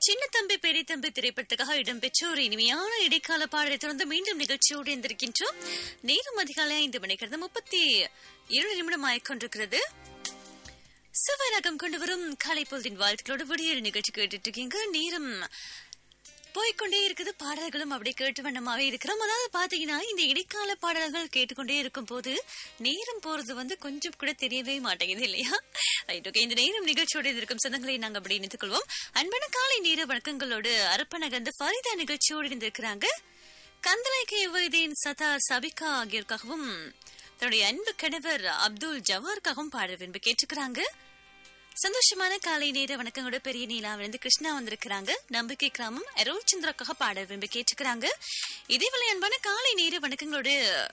சின்ன தம்பி பெரிய தம்பி திரைப்படத்துக்காக இடம்பெற்ற ஒரு இனிமையான இடைக்கால பாடலை தொடர்ந்து மீண்டும் நிகழ்ச்சியோடு இருந்திருக்கின்றோம் நேரம் அதிகாலை ஐந்து மணிக்கிறது முப்பத்தி இரண்டு நிமிடம் ஆயிக்கொண்டிருக்கிறது சிவரகம் கொண்டு வரும் காலை பொழுதின் வாழ்த்துக்களோடு விடியல் நிகழ்ச்சி கேட்டுட்டு இருக்கீங்க நேரம் போய்கொண்டே இருக்குது பாடல்களும் அப்படியே கேட்டு வண்ணமாவே இருக்கிறோம் அதாவது பாத்தீங்கன்னா இந்த இடைக்கால பாடல்கள் கேட்டுக்கொண்டே இருக்கும் போது நேரம் போறது வந்து கொஞ்சம் கூட தெரியவே மாட்டேங்குது இல்லையா ரைட் ஓகே இந்த நேரம் நிகழ்ச்சியோடு இருக்கும் சொந்தங்களை நாங்க அப்படி இணைத்துக் கொள்வோம் அன்பான காலை நேர வணக்கங்களோடு அரப்பநகர்ந்து ஃபரிதா நிகழ்ச்சியோடு இருந்திருக்கிறாங்க கந்தலை கேவதேன் சதார் சபிகா ஆகியோருக்காகவும் தன்னுடைய அன்பு கணவர் அப்துல் ஜவாருக்காகவும் பாட விரும்பி கேட்டுக்கிறாங்க சந்தோஷமான காலை நேர வணக்கங்களோட பெரிய நீலாவிலிருந்து கிருஷ்ணா வந்திருக்கிறாங்க நம்பிக்கை கிராமம் அருள் சந்திராக்காக பாட விரும்பி கேட்டுக்கிறாங்க இதேவேளை அன்பான காலை நேர வணக்கங்களோட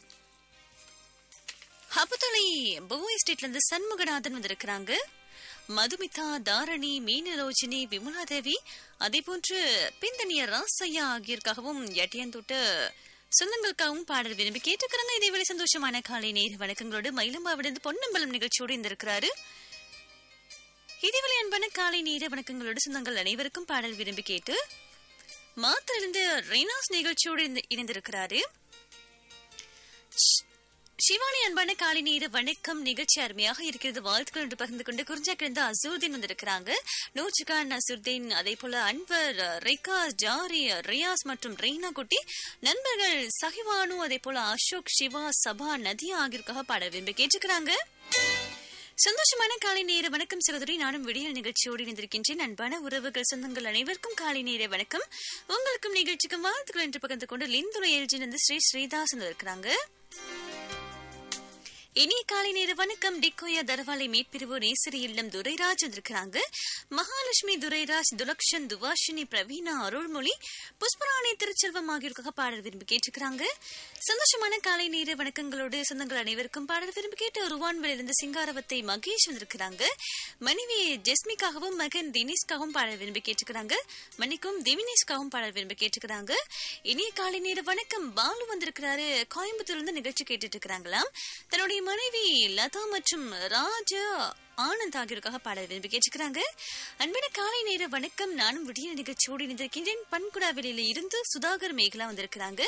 ஹபுதலை போ எஸ்டேட்ல இருந்து சண்முகநாதன் வந்திருக்கிறாங்க மதுமிதா தாரணி மீனலோஜினி விமலாதேவி அதே போன்று பிந்தனிய ராசையா ஆகியோருக்காகவும் எட்டியந்தொட்டு சொந்தங்களுக்காகவும் பாடல் விரும்பி கேட்டுக்கிறாங்க இதேவேளை சந்தோஷமான காலை நேர வணக்கங்களோடு மயிலம்பாவிலிருந்து பொன்னம்பலம் நிகழ்ச்சியோடு இருந்திருக்கிறாரு இதேவேளை அன்பான காலை நேர வணக்கங்களோடு சொந்தங்கள் அனைவருக்கும் பாடல் விரும்பி கேட்டு மாத்திரிலிருந்து ரெய்னாஸ் நிகழ்ச்சியோடு இணைந்திருக்கிறாரு சிவானி அன்பான காலை நேர வணக்கம் நிகழ்ச்சி அருமையாக இருக்கிறது வாழ்த்துக்கள் என்று பகிர்ந்து கொண்டு குறிஞ்சாக்கிழந்து அசூர்தீன் வந்திருக்கிறாங்க நூற்றுகான் அசூர்தீன் அதே போல அன்வர் ரேகா ஜாரி ரியாஸ் மற்றும் ரெய்னா குட்டி நண்பர்கள் சஹிவானு அதே போல அசோக் சிவா சபா நதியா ஆகியோருக்காக பாட விரும்பி கேட்டுக்கிறாங்க சந்தோஷமான காலை நேர வணக்கம் சகோதரி நானும் விடியல் நிகழ்ச்சியோடு இணைந்திருக்கின்றேன் அன்பான உறவுகள் சொந்தங்கள் அனைவருக்கும் காலை நேர வணக்கம் உங்களுக்கும் நிகழ்ச்சிக்கும் வாழ்த்துக்கள் என்று பகிர்ந்து கொண்டு லிந்துரை எல்ஜின் ஸ்ரீ ஸ்ரீதாஸ் இருக்கிறாங்க இனிய காலை நேர வணக்கம் டிக்கோயா தரவாலை மீட்பிரிவு நேசரி இல்லம் துரைராஜ் வந்திருக்கிறாங்க மகாலட்சுமி துரைராஜ் துலக்ஷன் துவாஷினி பிரவீனா அருள்மொழி புஷ்பராணி திருச்செல்வம் ஆகியோருக்காக பாடல் விரும்பி கேட்டிருக்கிறாங்க சந்தோஷமான காலை நேர வணக்கங்களோடு சொந்தங்கள் அனைவருக்கும் பாடல் விரும்பி கேட்டு ருவான்வெளியிலிருந்து சிங்காரவத்தை மகேஷ் வந்திருக்கிறாங்க மனைவி ஜெஸ்மிக்காகவும் மகன் தினேஷ்காகவும் பாடல் விரும்பி கேட்டுக்கிறாங்க மன்னிக்கும் திவினேஷ்காகவும் பாடல் விரும்பி கேட்டுக்கிறாங்க இனிய காலை நேர வணக்கம் பாலு வந்திருக்கிறாரு கோயம்புத்தூர்ல இருந்து நிகழ்ச்சி கேட்டுட்டு இருக்கிறாங்களாம் தன்னுடைய மனைவி லதா மற்றும் ராஜா ஆனந்த் ஆகியோருக்காக பாடல் விரும்பி கேட்டுக்கிறாங்க அன்பான காலை நேர வணக்கம் நானும் விடிய நிகழ்ச்சியோடு இணைந்திருக்கின்றேன் பன்குடாவில இருந்து சுதாகர் மேகலா வந்திருக்கிறாங்க